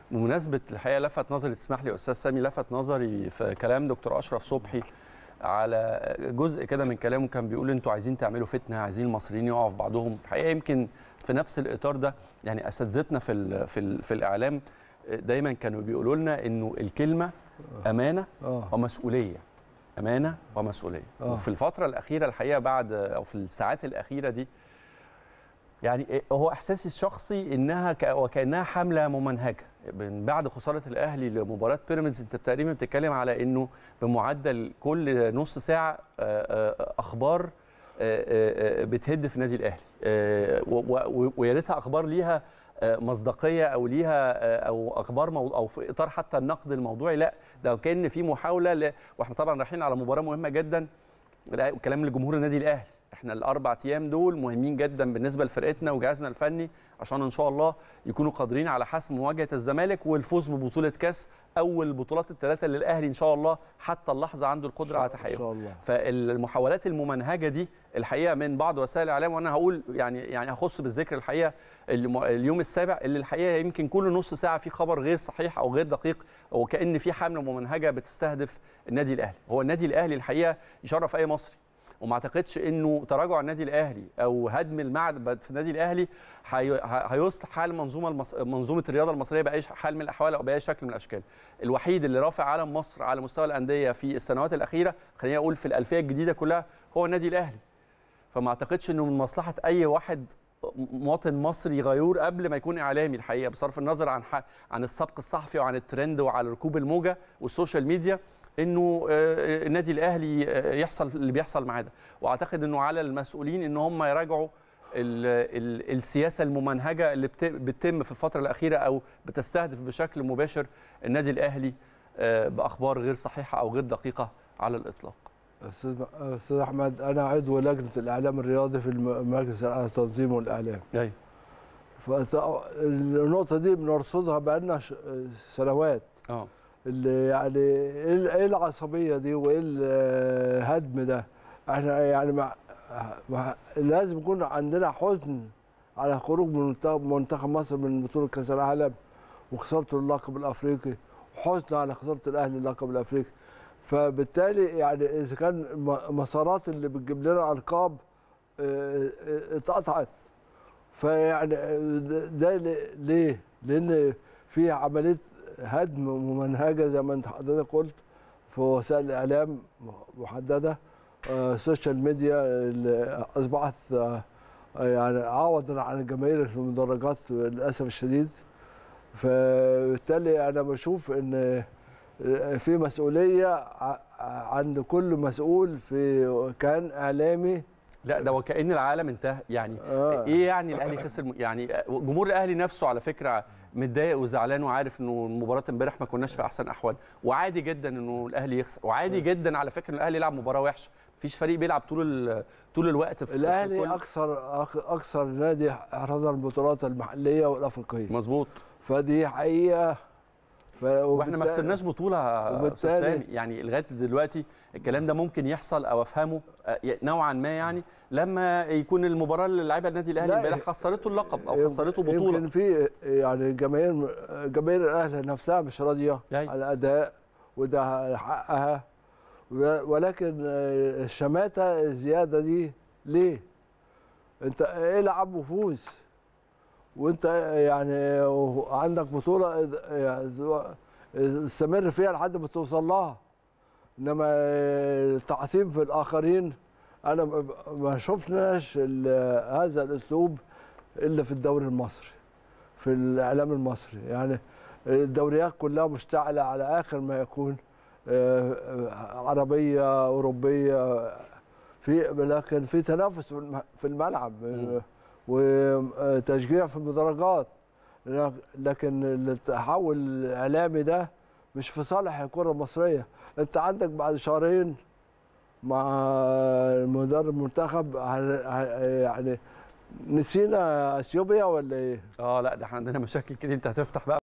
بمناسبه الحقيقه لفت نظري تسمح لي يا استاذ سامي لفت نظري في كلام دكتور اشرف صبحي على جزء كده من كلامه كان بيقول انتوا عايزين تعملوا فتنه عايزين المصريين يقعوا في بعضهم الحقيقه يمكن في نفس الاطار ده يعني اساتذتنا في ال في ال في الاعلام دايما كانوا بيقولوا لنا انه الكلمه امانه اه ومسؤوليه امانه ومسؤوليه آه. وفي الفتره الاخيره الحقيقه بعد او في الساعات الاخيره دي يعني هو احساسي الشخصي انها ك- وكانها حمله ممنهجه من بعد خساره الاهلي لمباراه بيراميدز انت تقريبا بتتكلم على انه بمعدل كل نص ساعه آه، آه، اخبار آه، آه، آه، بتهد في النادي الاهلي آه، و- و- ويا ريتها اخبار ليها آه، مصداقيه او ليها آه، او اخبار مو او في اطار حتى النقد الموضوعي لا ده كان في محاوله ل... واحنا طبعا رايحين على مباراه مهمه جدا لا، كلام لجمهور النادي الاهلي احنا الاربع ايام دول مهمين جدا بالنسبه لفرقتنا وجهازنا الفني عشان ان شاء الله يكونوا قادرين على حسم مواجهه الزمالك والفوز ببطوله كاس اول البطولات الثلاثه للاهلي ان شاء الله حتى اللحظه عنده القدره على ان تحقيقها شاء الله فالمحاولات الممنهجه دي الحقيقه من بعض وسائل الاعلام وانا هقول يعني يعني هخص بالذكر الحقيقه الم- اليوم السابع اللي الحقيقه يمكن كل نص ساعه في خبر غير صحيح او غير دقيق وكان في حمله ممنهجه بتستهدف النادي الاهلي هو النادي الاهلي الحقيقه يشرف اي مصري وما اعتقدش انه تراجع النادي الاهلي او هدم المعبد في النادي الاهلي هي- هيصلح حال منظومه المص... منظومه الرياضه المصريه باي حال من الاحوال او باي شكل من الاشكال الوحيد اللي رافع علم مصر على مستوى الانديه في السنوات الاخيره خليني اقول في الالفيه الجديده كلها هو النادي الاهلي فما اعتقدش انه من مصلحه اي واحد مواطن مصري غيور قبل ما يكون اعلامي الحقيقه بصرف النظر عن ح- عن السبق الصحفي وعن الترند وعلى ركوب الموجه والسوشيال ميديا انه آه، النادي الاهلي آه، يحصل اللي بيحصل معاه ده واعتقد انه على المسؤولين ان هم يراجعوا ال- ال- السياسه الممنهجه اللي بت- بتتم في الفتره الاخيره او بتستهدف بشكل مباشر النادي الاهلي آه، باخبار غير صحيحه او غير دقيقه على الاطلاق استاذ استاذ احمد انا عضو لجنه الاعلام الرياضي في الم- مجلس التنظيم والاعلام ايوه فالنقطه دي بنرصدها بقالنا ش- سنوات اه اللي يعني ايه ال- إيه العصبيه دي وايه الهدم ده احنا يعني مع مع لازم يكون عندنا حزن على خروج من منتخب- منتخب مصر من بطوله كاس العالم وخسارته اللقب الافريقي وحزن على خساره الاهلي اللقب الافريقي فبالتالي يعني اذا كان م- مسارات اللي بتجيب لنا القاب اه، اه، اتقطعت فيعني ده- ده ل- ليه؟ لان في عمليه هدم ممنهجه زي ما انت حضرتك قلت في وسائل الاعلام محدده آه، السوشيال ميديا اللي اصبحت آه، يعني عوضا عن الجماهير في المدرجات للاسف الشديد فبالتالي انا بشوف ان في مسؤوليه ع- عند كل مسؤول في كان اعلامي لا ده وكأن العالم انتهى يعني آه. ايه يعني الاهلي خسر م- يعني جمهور الاهلي نفسه على فكره متضايق وزعلان وعارف انه مباراه امبارح ما كناش في احسن احوال وعادي جدا انه الاهلي يخسر وعادي جدا على فكره ان الاهلي يلعب مباراه وحشه مفيش فريق بيلعب طول ال- طول الوقت في في الاهلي كل- اكثر أك- اكثر نادي حرز البطولات المحليه والافريقيه مظبوط فدي حقيقه ف... واحنا ما وبالتالي- خسرناش بطوله يا استاذ وبالتالي- سامي يعني لغايه دلوقتي الكلام ده ممكن يحصل او افهمه آه، نوعا ما يعني لما يكون المباراه اللي لعبها النادي الاهلي لا، امبارح خسرته اللقب او يمكن- خسرته بطوله يمكن في يعني جماهير جماهير الاهلي نفسها مش راضيه أيوة. على الاداء وده حقها و- ولكن الشماته الزياده دي ليه؟ انت العب وفوز وانت يعني عندك بطوله استمر فيها لحد ما توصل لها انما التعصيب في الاخرين انا ما- ما شفناش ال- هذا الاسلوب الا في الدوري المصري في الاعلام المصري يعني الدوريات كلها مشتعله على اخر ما يكون آه، آه، عربيه اوروبيه في لكن في تنافس في الم- في الملعب مم. وتشجيع في المدرجات لكن التحول الاعلامي ده مش في صالح الكره المصريه انت عندك بعد شهرين مع المدرب المنتخب ه- ه- يعني نسينا اثيوبيا ولا ايه؟ اه لا ده احنا عندنا مشاكل كده انت هتفتح بقى